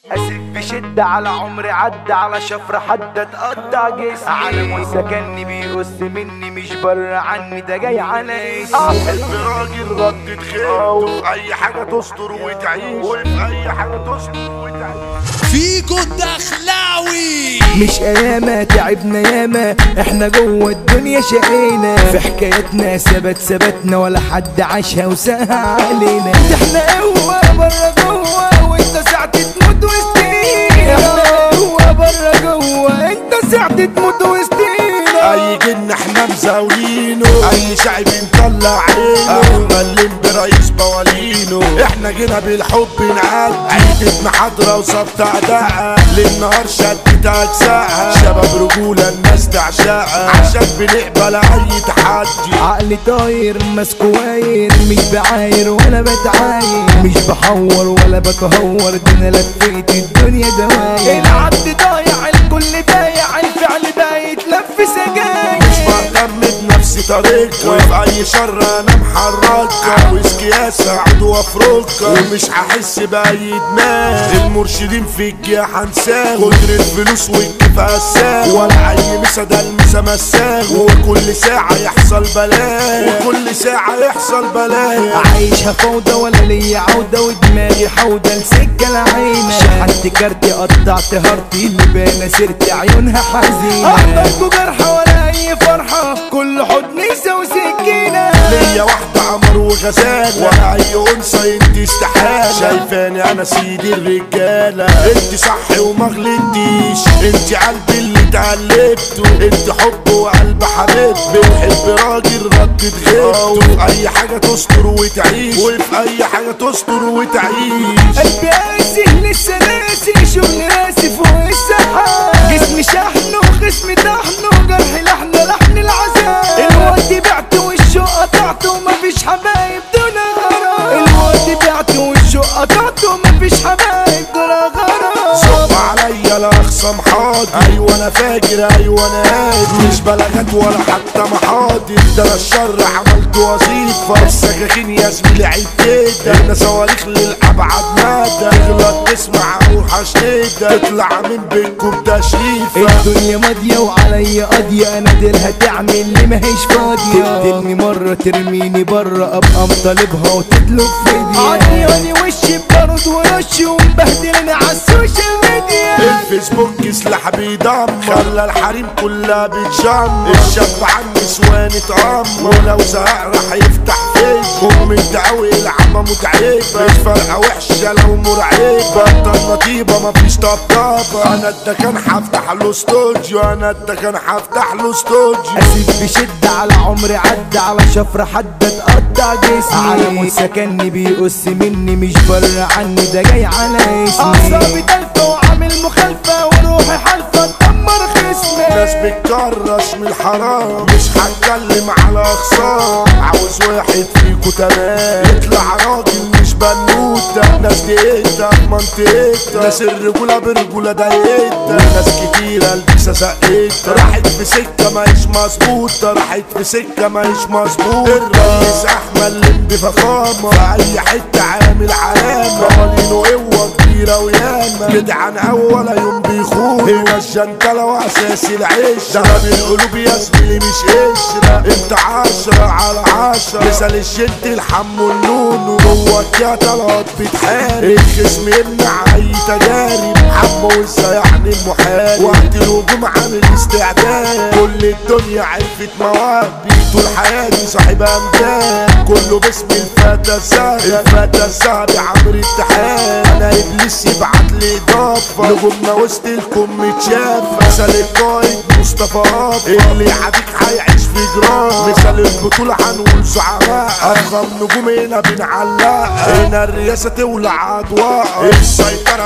اسف بشدة على عمري عدى على شفرة حد اتقطع جسمي على سكني بيقص مني مش بره عني ده جاي على اسمي الراجل ردت خيرته في اي حاجه تستر وتعيش وفي اي حاجه تستر وتعيش فيكو الدخلاوي مش ايامة تعبنا ياما احنا جوه الدنيا شقينا في حكايتنا ثبت ثبتنا ولا حد عاشها وساها علينا ده احنا قوة بره جوه وانت ساعة تموت وسطينا احنا قوة بره جوه انت ساعة تموت وسطينا اي جن احنا مزاولينه اي شعب مطلع عينه احنا اللي برئيس بوالينه احنا جينا بالحب نعدي عيدتنا حضرة وصبت اعداء للنهار شدت اجزاء شباب رجولة الناس تعشقها عشان بنقبل اي تحدي عقلي طاير ماسكه واير مش بعاير ولا بتعاير مش بحور ولا بتهور ده انا لفيت الدنيا دواير العبد ضايع الكل بايع الفعل بايت لف سجاير مش مهتم بنفسي طريقة وفي اي شر انا محركة عاوز كياسة عدو وافركة ومش هحس باي دماغ المرشدين في الجيا هنساغ كتر الفلوس والكفاءة الساغ ولا اي مسا ده المسا مساغ وكل ساعة يحصل بلاء وكل ساعة يحصل بلاء عايشها فوضى ولا ليا عودة ودماغي حودة لسكة العينة شحنت كارتي قطعت هارتي اللي بانا سيرتي عيونها حزينة أحضركوا جرحى ولا أي فرحة كل حضن يساوي سكينة ليا واحدة قمر وغزالة ولا أي أنثى انت استحالة شايفاني أنا سيد الرجالة انت صح وما غلطتيش انت قلبي اللي اتقلبته انت حب وقلب حبيب بتحب راجل ردت غيبته في أي حاجة تستر وتعيش وفي أي حاجة تستر وتعيش قلبي قاسي لسه ناسي شغل راسي فوق السحاب جسمي شحن وخصمي طحن وجرحي لحن لحن العذاب الوقت بعت والشوق قطعت ومفيش حبايب دون غرام الوقت بعت والشوق قطعت ومفيش حبايب دون غرام صب عليا لا اخصم حاضر ايوه انا فاكر ايوه انا قادر مش بلاغات ولا حتى محاضر ده انا الشر عملت وظيفه السكاكين يا زميلي عيب كده احنا صواريخ للابعد مدى تغلط تسمع اوحش كده تطلع من بينكم تشريفه الدنيا ماضية وعليا قاضية انا ديلها تعمل لي ماهيش فاضية تقتلني مرة ترميني برا ابقى مطالبها وتطلب فدية عطياني وشي ببرد ورش ومبهدلني على السوشيال ميديا الفيسبوك سلاح بيدمر خلى الحريم كلها بتشمر الشاب عن نسوان اتأمر ولو زهق راح يفتح فيك ام الدعوي العمى متعبة مش فارقة وحشة لو مرعبة بطل نطيبة مفيش طبطبة انا الدكان هفتح له استوديو انا الدكان هفتح له استوديو اسف بشدة على عمري عدى على شفرة حد اتقطع جسمي على موت سكني بيقص مني مش بره عني ده جاي على اسمي اعصابي تلفة وعامل مخالفة وروحي حالفة تدمر خصمي ناس بتكرش من الحرام مش هتكلم على خصام عاوز واحد فيكو تمام يطلع راجل مش بنوتة ناس دقيقتها في منطقتها ناس الرجولة برجولة ضايقتها ناس كتيرة لبسة سقيتها راحت في سكة ماهيش مظبوطة راحت في سكة ماهيش مظبوطة الرئيس أحمد لمبي فخامة في أي حتة عامل علامة قوانينه قوة كبيرة وياما جدعان أول يوم بيخون هنا الجنتلة وأساس العيش ذهب القلوب يا زميلي مش قشرة انت عشرة على عشرة مثال الشد الحم النونو جواك يا طلعت بتحارب الخصم يمنع أي تجارب حمو وازاي يعني المحارب وقت الهجوم عامل استعداد كل الدنيا عرفت مواهبي طول حياتي صاحب أمجاد كله باسم الفتى الذهبي الفتى الذهبي عمرو اتحاد أنا إبليس يبعت لي إضافة نجومنا وسط الكم متشاف مثل القائد مصطفى قافة اللي يعاديك هيعيش في جرام مثل البطولة هنقول زعماء أفخم نجوم هنا بنعلقها هنا الرئاسة تولع أضواء السيطرة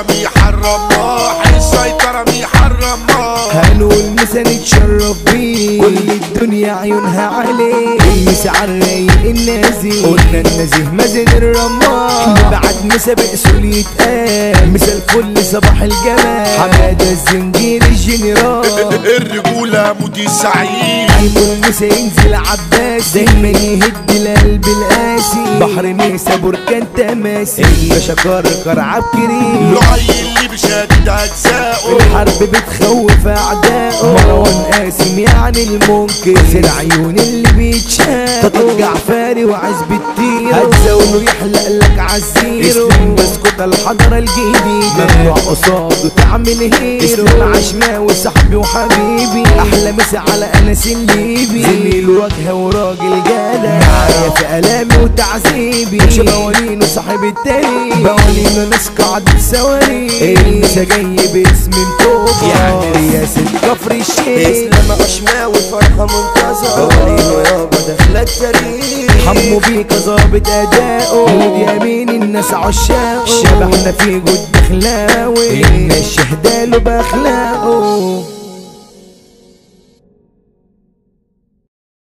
بيحرمها السيطرة بيحرمها هنقول مسا نتشرف بيه كل الدنيا عيونها عليه المسا عالرايق النازي قلنا النزيه مازن الرماح نبعت مسا بأسول يتقال مسا الفل صباح الجمال حمادة الزنجير الجنرال الرجولة مودي سعيد هيكون مسا ينزل عباس دايما يهد القلب القاسي بحر نيسا بركان تماسي الباشا كركر عبد كريم لؤي اللي وشدد اجزائه الحرب بتخوف اعدائه مروان قاسم يعني المنكر في العيون اللي بيتشاف تطلع جعفاري وعزب التير هتزاوله يحلق لك عزيرو اسلم بسكوت الحضرة الجديدة ممنوع قصاده تعمل هيرو اسلم عشماوي صاحبي وحبيبي احلى مسا على انس الليبي زميل واجهه وراجل جدع معايا في الامي وتعذيبي مش بوالينو صاحب التاريخ بوالينو ناس قاعدة سواري المسا جاي باسم مطوبة يعني رياسة كفر الشيخ اسلام عشماوي فرحة منتظرة بورينو يابا داخلة التاريخ حمو بيك ظابط اداؤه جود يمين الناس عشاقه شبحنا في جود اخلاوي الناس شهداله باخلاقه